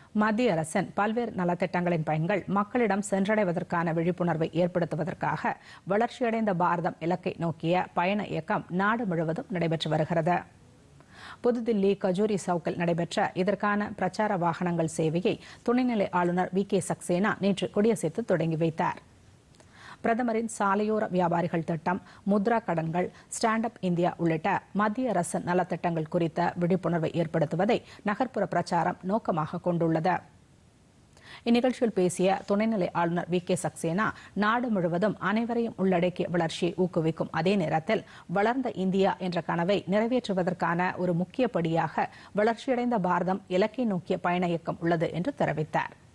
மத்திய அரசின் பல்வேறு நலத்திட்டங்களின் பயன்கள் மக்களிடம் சென்றடைவதற்கான விழிப்புணர்வை ஏற்படுத்துவதற்காக வளர்ச்சியடைந்த பாரதம் இலக்கை நோக்கிய பயண இயக்கம் நாடு முழுவதும் நடைபெற்று வருகிறது புதுதில்லி கஜூரி சவுக்கில் நடைபெற்ற இதற்கான பிரச்சார வாகனங்கள் சேவையை துணைநிலை ஆளுநர் வி கே சக்சேனா நேற்று கொடியசைத்து தொடங்கி வைத்தார் பிரதமரின் சாலையோர வியாபாரிகள் திட்டம் முத்ரா கடன்கள் ஸ்டாண்ட் அப் இந்தியா உள்ளிட்ட மத்திய அரசின் நலத்திட்டங்கள் குறித்த விழிப்புணர்வை ஏற்படுத்துவதை நகர்ப்புற பிரச்சாரம் நோக்கமாக கொண்டுள்ளது இந்நிகழ்ச்சியில் பேசிய துணைநிலை ஆளுநர் வி கே சக்சேனா நாடு முழுவதும் அனைவரையும் உள்ளடக்கிய வளர்ச்சியை ஊக்குவிக்கும் அதே நேரத்தில் வளர்ந்த இந்தியா என்ற கனவை நிறைவேற்றுவதற்கான ஒரு முக்கிய படியாக வளர்ச்சியடைந்த பாரதம் இலக்கை நோக்கிய பயண இயக்கம் உள்ளது என்று தெரிவித்தார்